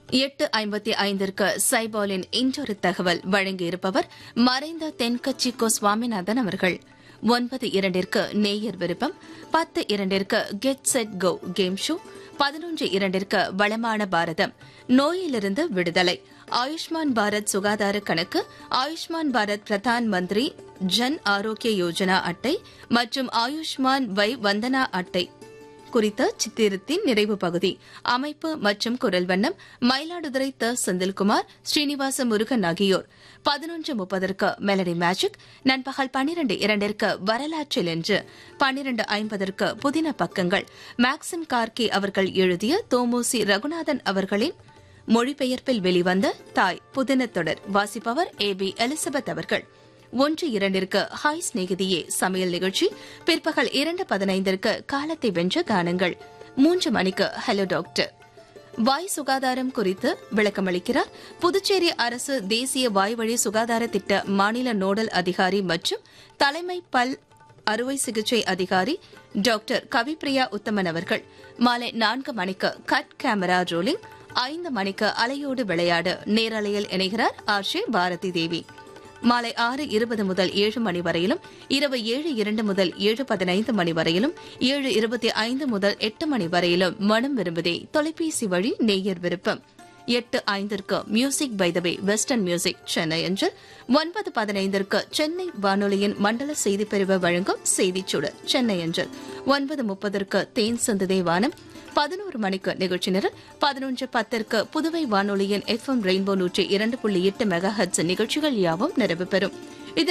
எட்டு ஐம்பத்தி ஐந்திற்கு சைபாலின் இன்றொரு தகவல் வழங்கியிருப்பவர் மறைந்த தென்கட்சி கோ சுவாமிநாதன் அவர்கள் ஒன்பது இரண்டிற்கு நேயர் விருப்பம் பத்து இரண்டிற்கு get set go game show பதினொன்று இரண்டிற்கு வளமான பாரதம் நோயிலிருந்து விடுதலை ஆயுஷ்மான் பாரத் சுகாதார கணக்கு ஆயுஷ்மான் பாரத் பிரதான் மந்திரி ஜன் ஆரோக்கிய யோஜனா அட்டை மற்றும் ஆயுஷ்மான் வை வந்தனா அட்டை குறித்த சித்திரத்தின் நிறைவு பகுதி அமைப்பு மற்றும் குரல் வண்ணம் மயிலாடுதுறை த செந்தில்குமார் ஸ்ரீனிவாச முருகன் ஆகியோர் பதினொன்று முப்பதற்கு மெலடி மேஜிக் நண்பகல் பன்னிரண்டு இரண்டிற்கு வரலாற்றில் என்று பன்னிரண்டு ஐம்பதற்கு புதின பக்கங்கள் மேக்சிம் கார்கே அவர்கள் எழுதிய தோமோசி ரகுநாதன் அவர்களின் மொழிபெயர்ப்பில் வெளிவந்த தாய் புதின தொடர் வாசிப்பவர் ஏ பி எலிசபெத் அவர்கள் ஒன்று இரண்டிற்கு ஹாய் சிநேகிதியே சமையல் நிகழ்ச்சி பிற்பகல் இரண்டு பதினைந்திற்கு காலத்தை வென்ற கானங்கள் மூன்று மணிக்கு ஹலோ டாக்டர் வாய் சுகாதாரம் குறித்து விளக்கமளிக்கிறார் புதுச்சேரி அரசு தேசிய வாய்வழி சுகாதார திட்ட மாநில நோடல் அதிகாரி மற்றும் தலைமை பல் அறுவை சிகிச்சை அதிகாரி டாக்டர் கவிப்பிரியா உத்தமன் அவர்கள் மாலை நான்கு மணிக்கு கட் கேமரா ரோலிங் ஐந்து மணிக்கு அலையோடு விளையாடு நேரலையில் இணைகிறார் ஆர்ஷே பாரதி தேவி மாலை ஆறு இருபது முதல் ஏழு மணி வரையிலும் இரவு ஏழு இரண்டு முதல் ஏழு பதினைந்து மணி வரையிலும் ஏழு இருபத்தி ஐந்து முதல் எட்டு மணி வரையிலும் மனம் விரும்புதே தொலைபேசி வழி நேயர் விருப்பம் எட்டு ஐந்திற்கு music by the way western music Chennai என்று ஒன்பது பதினைந்திற்கு சென்னை வானொலியின் மண்டல செய்திப் பிரிவு வழங்கும் செய்திச் சுடர் சென்னை என்று ஒன்பது முப்பதற்கு தேன் சந்ததே வானம் பதினோரு மணிக்கு நிகழ்ச்சி நிரல் பதினொன்று பத்திற்கு புதுவை வானொலியின் எஃப் எம் ரெயின்போ நூற்றி இரண்டு புள்ளி எட்டு மெகா ஹட்ஸ் நிகழ்ச்சிகள் யாவும் நிறைவு பெறும்